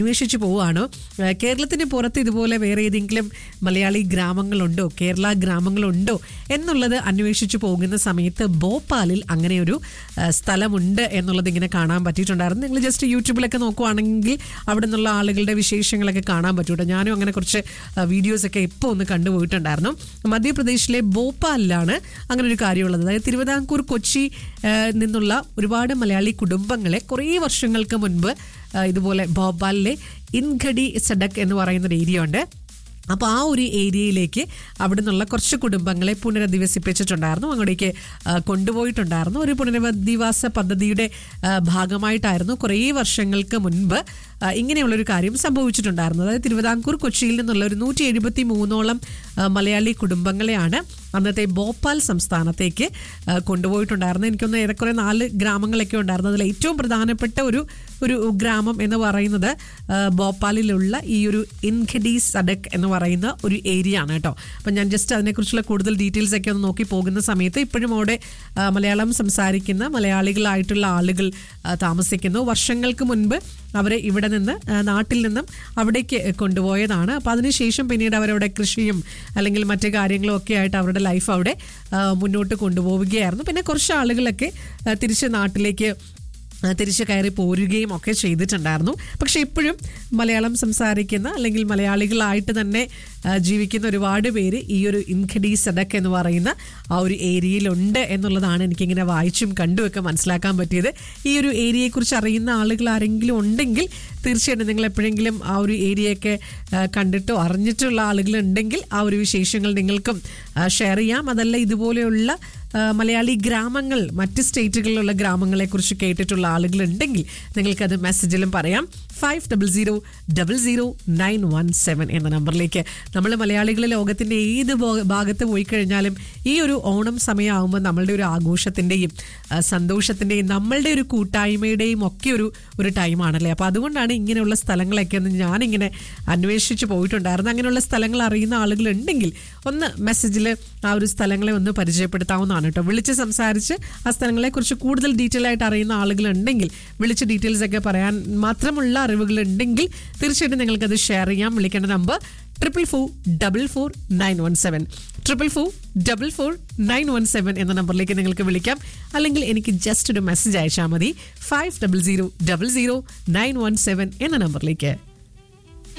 അന്വേഷിച്ചു പോവുകയാണ് ഏഹ് കേരളത്തിന് പുറത്ത് ഇതുപോലെ വേറെ ഏതെങ്കിലും മലയാളി ഗ്രാമങ്ങളുണ്ടോ കേരള ഗ്രാമങ്ങളുണ്ടോ എന്നുള്ളത് അന്വേഷിച്ചു പോകുന്ന സമയത്ത് ഭോപ്പാലിൽ അങ്ങനെ ഒരു ഏഹ് സ്ഥലമുണ്ട് എന്നുള്ളത് ഇങ്ങനെ കാണാൻ പറ്റിയിട്ടുണ്ടായിരുന്നു നിങ്ങൾ ജസ്റ്റ് യൂട്യൂബിലൊക്കെ നോക്കുവാണെങ്കിൽ അവിടെ നിന്നുള്ള ആളുകളുടെ വിശേഷങ്ങളൊക്കെ കാണാൻ പറ്റൂട്ടോ ഞാനും അങ്ങനെ കുറച്ച് വീഡിയോസ് ഒക്കെ ഇപ്പോൾ ഒന്ന് കണ്ടുപോയിട്ടുണ്ടായിരുന്നു മധ്യപ്രദേശിലെ ഭോപ്പാലിലാണ് അങ്ങനെ ഒരു കാര്യമുള്ളത് അതായത് തിരുവിതാംകൂർ കൊച്ചി ഏഹ് നിന്നുള്ള ഒരുപാട് മലയാളി കുടുംബങ്ങളെ കുറേ വർഷങ്ങൾക്ക് മുൻപ് ആ, ഇതുപോലെ ഭോപ്പാലിലെ ഇൻഘടി സഡക് എന്ന് പറയുന്ന ഒരു ഏരിയ ഉണ്ട് അപ്പോൾ ആ ഒരു ഏരിയയിലേക്ക് അവിടെ നിന്നുള്ള കുറച്ച് കുടുംബങ്ങളെ പുനരധിവസിപ്പിച്ചിട്ടുണ്ടായിരുന്നു അങ്ങോട്ടേക്ക് ആ, കൊണ്ടുപോയിട്ടുണ്ടായിരുന്നു ഒരു പുനരധിവാസ പദ്ധതിയുടെ ആ, ഭാഗമായിട്ടായിരുന്നു കുറേ വർഷങ്ങൾക്ക് മുൻപ് ആ, ഇങ്ങനെയുള്ളൊരു കാര്യം സംഭവിച്ചിട്ടുണ്ടായിരുന്നു അതായത് തിരുവിതാംകൂർ കൊച്ചിയിൽ നിന്നുള്ള ഒരു നൂറ്റി എഴുപത്തി മൂന്നോളം ആ, മലയാളി കുടുംബങ്ങളെയാണ് അന്നത്തെ ഭോപ്പാൽ സംസ്ഥാനത്തേക്ക് ആ, കൊണ്ടുപോയിട്ടുണ്ടായിരുന്നു എനിക്കൊന്ന് ഏറെക്കുറെ നാല് ഗ്രാമങ്ങളൊക്കെ ഉണ്ടായിരുന്നു അതിൽ ഏറ്റവും പ്രധാനപ്പെട്ട ഒരു ഒരു ഗ്രാമം എന്ന് പറയുന്നത് ആ, ഭോപ്പാലിലുള്ള ഈ ഒരു ഇൻഖഡി സഡക് എന്ന് പറയുന്ന ഒരു ഏരിയ ആണ് കേട്ടോ അപ്പം ഞാൻ ജസ്റ്റ് അതിനെക്കുറിച്ചുള്ള കൂടുതൽ ഡീറ്റെയിൽസ് ഒക്കെ ഒന്ന് നോക്കി പോകുന്ന സമയത്ത് ഇപ്പോഴും അവിടെ ആ, മലയാളം സംസാരിക്കുന്ന മലയാളികളായിട്ടുള്ള ആളുകൾ ആ, താമസിക്കുന്നു വർഷങ്ങൾക്ക് മുൻപ് അവരെ ഇവിടെ നിന്ന് ആ, നാട്ടിൽ നിന്നും അവിടേക്ക് കൊണ്ടുപോയതാണ് അപ്പോൾ അതിനുശേഷം പിന്നീട് അവരവിടെ കൃഷിയും അല്ലെങ്കിൽ മറ്റു കാര്യങ്ങളും ഒക്കെ ആയിട്ട് അവരുടെ ലൈഫ് അവിടെ ആ, മുന്നോട്ട് കൊണ്ടുപോവുകയായിരുന്നു പിന്നെ കുറച്ച് ആളുകളൊക്കെ ആ, തിരിച്ച് നാട്ടിലേക്ക് ആ, തിരിച്ച് കയറി പോരുകയും ഒക്കെ ചെയ്തിട്ടുണ്ടായിരുന്നു പക്ഷെ ഇപ്പോഴും മലയാളം സംസാരിക്കുന്ന അല്ലെങ്കിൽ മലയാളികളായിട്ട് തന്നെ ആ, ജീവിക്കുന്ന ഒരുപാട് പേര് ഈ ഒരു ഇൻഖഡി സദക് എന്ന് പറയുന്ന ആ ഒരു ഏരിയയിലുണ്ട് എന്നുള്ളതാണ് എനിക്കിങ്ങനെ വായിച്ചും കണ്ടുമൊക്കെ മനസ്സിലാക്കാൻ പറ്റിയത് ഈ ഒരു ഏരിയയെക്കുറിച്ച് അറിയുന്ന ആളുകൾ ആരെങ്കിലും ഉണ്ടെങ്കിൽ തീർച്ചയായിട്ടും നിങ്ങൾ എപ്പോഴെങ്കിലും ആ ഒരു ഏരിയയൊക്കെ ആ, കണ്ടിട്ടോ അറിഞ്ഞിട്ടുള്ള ആളുകൾ ഉണ്ടെങ്കിൽ ആ ഒരു വിശേഷങ്ങൾ നിങ്ങൾക്കും ഷെയർ ചെയ്യാം അതല്ല ഇതുപോലെയുള്ള ആ, മലയാളി ഗ്രാമങ്ങൾ മറ്റ് സ്റ്റേറ്റുകളിലുള്ള ഗ്രാമങ്ങളെ കുറിച്ച് കേട്ടിട്ടുള്ള ആളുകൾ ഉണ്ടെങ്കിൽ നിങ്ങൾക്കത് മെസ്സേജിലും പറയാം five double zero double zero nine one seven എന്ന നമ്പറിലേക്ക് നമ്മൾ മലയാളികൾ ലോകത്തിൻ്റെ ഏത് ഭോ- ഭാഗത്ത് പോയി കഴിഞ്ഞാലും ഈ ഒരു ഓണം സമയമാകുമ്പോൾ നമ്മളുടെ ഒരു ആഘോഷത്തിൻ്റെയും ആ, സന്തോഷത്തിൻ്റെയും നമ്മളുടെ ഒരു കൂട്ടായ്മയുടെയും ഒക്കെ ഒരു ഒരു ടൈമാണല്ലേ അപ്പോൾ അതുകൊണ്ടാണ് ഇങ്ങനെയുള്ള സ്ഥലങ്ങളൊക്കെ ഒന്ന് ഞാനിങ്ങനെ അന്വേഷിച്ച് പോയിട്ടുണ്ടായിരുന്നു അങ്ങനെയുള്ള സ്ഥലങ്ങൾ അറിയുന്ന ആളുകൾ ഉണ്ടെങ്കിൽ ഒന്ന് മെസ്സേജിൽ ആ ഒരു സ്ഥലങ്ങളെ ഒന്ന് പരിചയപ്പെടുത്താവുന്നതാണ് കേട്ടോ വിളിച്ച് സംസാരിച്ച് ആ സ്ഥലങ്ങളെക്കുറിച്ച് കൂടുതൽ ഡീറ്റെയിൽ ആയിട്ട് അറിയുന്ന ആളുകൾ ഉണ്ടെങ്കിൽ വിളിച്ച് ഡീറ്റെയിൽസ് ഒക്കെ പറയാൻ മാത്രമുള്ള അറിവുകൾ ഉണ്ടെങ്കിൽ തീർച്ചയായിട്ടും നിങ്ങൾക്കത് ഷെയർ ചെയ്യാം വിളിക്കേണ്ട number triple four double four nine one seven triple four double four nine one seven എന്ന നമ്പറിലേക്ക് നിങ്ങൾക്ക് വിളിക്കാം അല്ലെങ്കിൽ എനിക്ക് ജസ്റ്റ് ഒരു മെസ്സേജ് അയച്ചാൽ മതി five double zero double zero nine one seven എന്ന നമ്പറിലേക്ക്